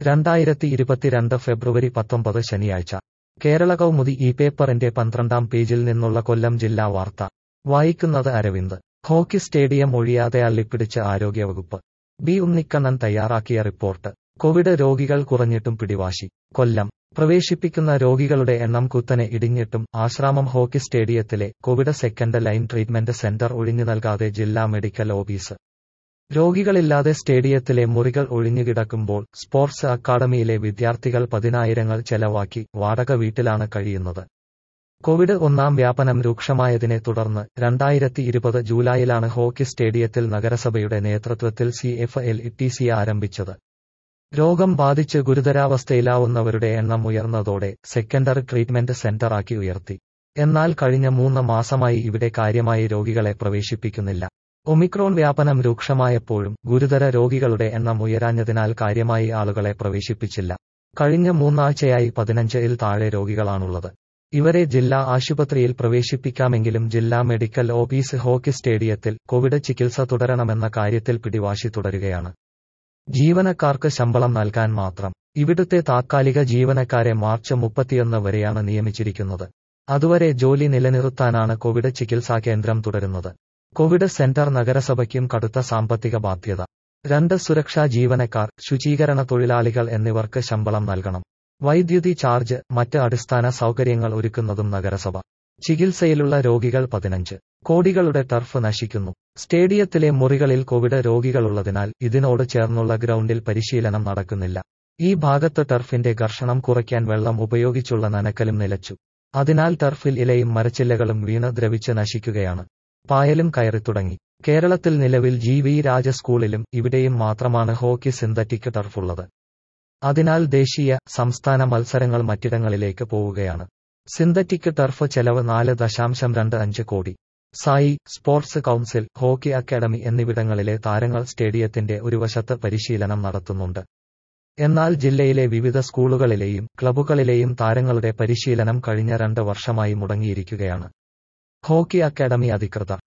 രണ്ടായിരത്തി ഇരുപത്തിരണ്ട് ഫെബ്രുവരി പത്തൊമ്പത് ശനിയാഴ്ച കേരള കൗമുദി ഈ പേപ്പറിന്റെ പന്ത്രണ്ടാം പേജിൽ നിന്നുള്ള കൊല്ലം ജില്ലാ വാർത്ത വായിക്കുന്നത് അരവിന്ദ് ഹോക്കി സ്റ്റേഡിയം ഒഴിയാതെ അള്ളിപ്പിടിച്ച് ആരോഗ്യവകുപ്പ് ബി ഉണ്ണിക്കണ്ണൻ തയ്യാറാക്കിയ റിപ്പോർട്ട് കോവിഡ് രോഗികൾ കുറഞ്ഞിട്ടും പിടിവാശി കൊല്ലം പ്രവേശിപ്പിക്കുന്ന രോഗികളുടെ എണ്ണം കുത്തനെ ഇടിഞ്ഞിട്ടും ആശ്രാമം ഹോക്കി സ്റ്റേഡിയത്തിലെ Covid second line treatment centre ഒഴിഞ്ഞു നൽകാതെ ജില്ലാ മെഡിക്കൽ ഓഫീസ് രോഗികളില്ലാതെ സ്റ്റേഡിയത്തിലെ മുറികൾ ഒഴിഞ്ഞുകിടക്കുമ്പോൾ സ്പോർട്സ് അക്കാദമിയിലെ വിദ്യാർത്ഥികൾ പതിനായിരങ്ങൾ ചെലവാക്കി വാടക വീട്ടിലാണ് കഴിയുന്നത് കോവിഡ് ഒന്നാം വ്യാപനം രൂക്ഷമായതിനെ തുടർന്ന് രണ്ടായിരത്തി ഇരുപത് ജൂലൈയിലാണ് ഹോക്കി സ്റ്റേഡിയത്തിൽ നഗരസഭയുടെ നേതൃത്വത്തിൽ C F L T C ആരംഭിച്ചത് രോഗം ബാധിച്ച് ഗുരുതരാവസ്ഥയിലാവുന്നവരുടെ എണ്ണം ഉയർന്നതോടെ സെക്കൻഡറി ട്രീറ്റ്മെന്റ് സെന്ററാക്കി ഉയർത്തി എന്നാൽ കഴിഞ്ഞ മൂന്ന് മാസമായി ഇവിടെ കാര്യമായി രോഗികളെ പ്രവേശിപ്പിക്കുന്നില്ല ഒമിക്രോൺ വ്യാപനം രൂക്ഷമായപ്പോഴും ഗുരുതര രോഗികളുടെ എണ്ണം ഉയരാഞ്ഞതിനാൽ കാര്യമായി ആളുകളെ പ്രവേശിപ്പിച്ചില്ല കഴിഞ്ഞ മൂന്നാഴ്ചയായി പതിനഞ്ചിൽ താഴെ രോഗികളാണുള്ളത് ഇവരെ ജില്ലാ ആശുപത്രിയിൽ പ്രവേശിപ്പിക്കാമെങ്കിലും ജില്ലാ മെഡിക്കൽ ഓഫീസ് ഹോക്കി സ്റ്റേഡിയത്തിൽ കോവിഡ് ചികിത്സ തുടരണമെന്ന കാര്യത്തിൽ പിടിവാശി തുടരുകയാണ് ജീവനക്കാർക്ക് ശമ്പളം നൽകാൻ മാത്രം ഇവിടുത്തെ താത്കാലിക ജീവനക്കാരെ മാർച്ച് മുപ്പത്തിയൊന്ന് വരെയാണ് നിയമിച്ചിരിക്കുന്നത് അതുവരെ ജോലി നിലനിർത്താനാണ് കോവിഡ് ചികിത്സാ കേന്ദ്രം തുടരുന്നത് കോവിഡ് സെന്റർ നഗരസഭയ്ക്കും കടുത്ത സാമ്പത്തിക ബാധ്യത രണ്ട് സുരക്ഷാ ജീവനക്കാർ ശുചീകരണ തൊഴിലാളികൾ എന്നിവർക്ക് ശമ്പളം നൽകണം വൈദ്യുതി ചാർജ് മറ്റ് അടിസ്ഥാന സൗകര്യങ്ങൾ ഒരുക്കുന്നതും നഗരസഭ ചികിത്സയിലുള്ള രോഗികൾ പതിനഞ്ച് കോടികളുടെ ടർഫ് നശിക്കുന്നു സ്റ്റേഡിയത്തിലെ മുറികളിൽ കോവിഡ് രോഗികളുള്ളതിനാൽ ഇതിനോട് ചേർന്നുള്ള ഗ്രൗണ്ടിൽ പരിശീലനം നടക്കുന്നില്ല ഈ ഭാഗത്ത് ടർഫിന്റെ ഘർഷണം കുറയ്ക്കാൻ വെള്ളം ഉപയോഗിച്ചുള്ള നനക്കലും നിലച്ചു അതിനാൽ ടർഫിൽ ഇലയും മരച്ചില്ലകളും വീണ് ദ്രവിച്ച് നശിക്കുകയാണ് പായലും കയറിത്തുടങ്ങി കേരളത്തിൽ നിലവിൽ ജി വി രാജ സ്കൂളിലും ഇവിടെയും മാത്രമാണ് ഹോക്കി സിന്തറ്റിക് ടർഫുള്ളത് അതിനാൽ ദേശീയ സംസ്ഥാന മത്സരങ്ങൾ മറ്റിടങ്ങളിലേക്ക് പോവുകയാണ് സിന്തറ്റിക് ടർഫ് ചെലവ് നാല് ദശാംശം രണ്ട് അഞ്ച് crore Sai sports council hockey academy എന്നിവിടങ്ങളിലെ താരങ്ങൾ സ്റ്റേഡിയത്തിന്റെ ഒരു വശത്ത് പരിശീലനം നടത്തുന്നുണ്ട് എന്നാൽ ജില്ലയിലെ വിവിധ സ്കൂളുകളിലെയും ക്ലബുകളിലെയും താരങ്ങളുടെ പരിശീലനം കഴിഞ്ഞ രണ്ട് വർഷമായി മുടങ്ങിയിരിക്കുകയാണ് ഹോക്കി അക്കാദമി അധികൃതർ